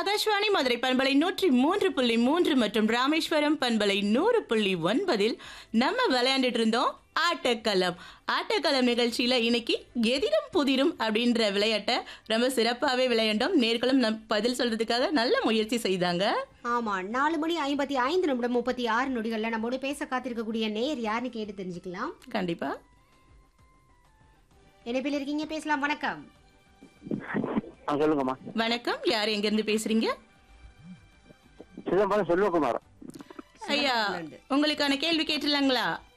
ஆகாஷ்வாணி மதுரை பண்பலை நூற்றி மூன்று புள்ளி மூன்று மற்றும் ராமேஸ்வரம் பண்பலை நூறு புள்ளி ஒன்பதில் நம்ம விளையாண்டுட்டு இருந்தோம் ஆட்டக்களம் ஆட்டக்களம் நிகழ்ச்சியில இன்னைக்கு எதிரும் புதிரும் அப்படின்ற விளையாட்டை ரொம்ப சிறப்பாகவே விளையாண்டோம் நேர்களும் நம் பதில் சொல்றதுக்காக நல்ல முயற்சி செய்தாங்க ஆமா நாலு மணி ஐம்பத்தி ஐந்து நிமிடம் முப்பத்தி ஆறு நொடிகள்ல நம்மோடு பேச காத்திருக்கக்கூடிய நேர் யாருன்னு கேட்டு தெரிஞ்சுக்கலாம் கண்டிப்பா இணைப்பில் இருக்கீங்க பேசலாம் வணக்கம் ஆ சொல்லுங்கம்மா வணக்கம் யார் எங்க இருந்து பேசுறீங்க சிதம்பரம் செல்வகுமார் ஐயா உங்களுக்கான கேள்வி கேட்டுலாங்களா